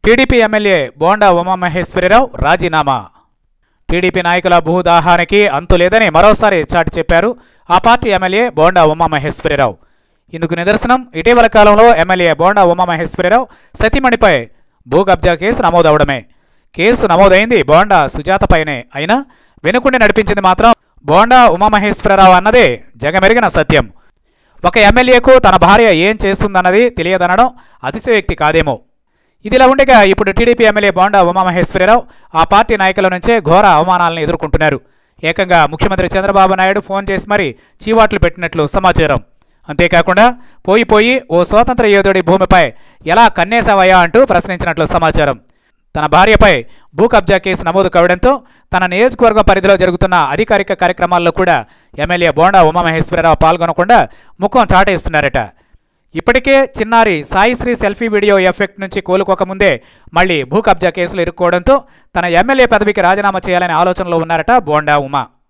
TDP MLA bonda Umamaheswararao రాజీనామా TDP నాయకుల భూదాహానికి అంతు లేదని మరోసారి చాటి చెప్పారు ఆ పార్టీ ఎమ్మెల్యే బోండా ఉమామహేశ్వరరావు ఇందుకు నిదర్శనం ఇటీవల కాలంలో ఎమ్మెల్యే బోండా ఉమామహేశ్వరరావు సతీమణిపై భూ కబ్జా కేసు నమోదవడమే కేసు నమోదైంది బోండా సుజాతపైనే అయినా వెనుకుండి నడిపించింది మాత్రం బోండా ఉమామహేశ్వరరావు అన్నదే జగమెరిగిన సత్యం ఒక ఎమ్మెల్యేకు తన భార్య ఏం చేస్తుందన్నది తెలియదనడం అతిశయోక్తి కాదేమో ఇదిలా ఉండగా ఇప్పుడు టీడీపీ ఎమ్మెల్యే బోండా ఉమామహేశ్వరరావు ఆ పార్టీ నాయకుల నుంచే ఘోర అవమానాలను ఎదుర్కొంటున్నారు ఏకంగా ముఖ్యమంత్రి చంద్రబాబు నాయుడు ఫోన్ చేసి మరీ చీవాట్లు పెట్టినట్లు సమాచారం అంతేకాకుండా పోయి పోయి ఓ స్వాతంత్ర యోధుడి భూమిపై ఎలా కన్నేశావయ్యా అంటూ ప్రశ్నించినట్లు సమాచారం తన భార్యపై భూ కబ్జా కేసు నమోదు కావడంతో తన నియోజకవర్గం పరిధిలో జరుగుతున్న అధికారిక కార్యక్రమాల్లో కూడా ఎమ్మెల్యే బోండా ఉమామహేశ్వరరావు పాల్గొనకుండా ముఖం చాటేస్తున్నారట ఇప్పటికే చిన్నారి సాయిశ్రీ సెల్ఫీ వీడియో ఎఫెక్ట్ నుంచి కోలుకోకముందే మళ్ళీ భూ కబ్జా కేసులు ఇరుక్కోవడంతో తన ఎమ్మెల్యే పదవికి రాజీనామా చేయాలనే ఆలోచనలో ఉన్నారట బోండా ఉమా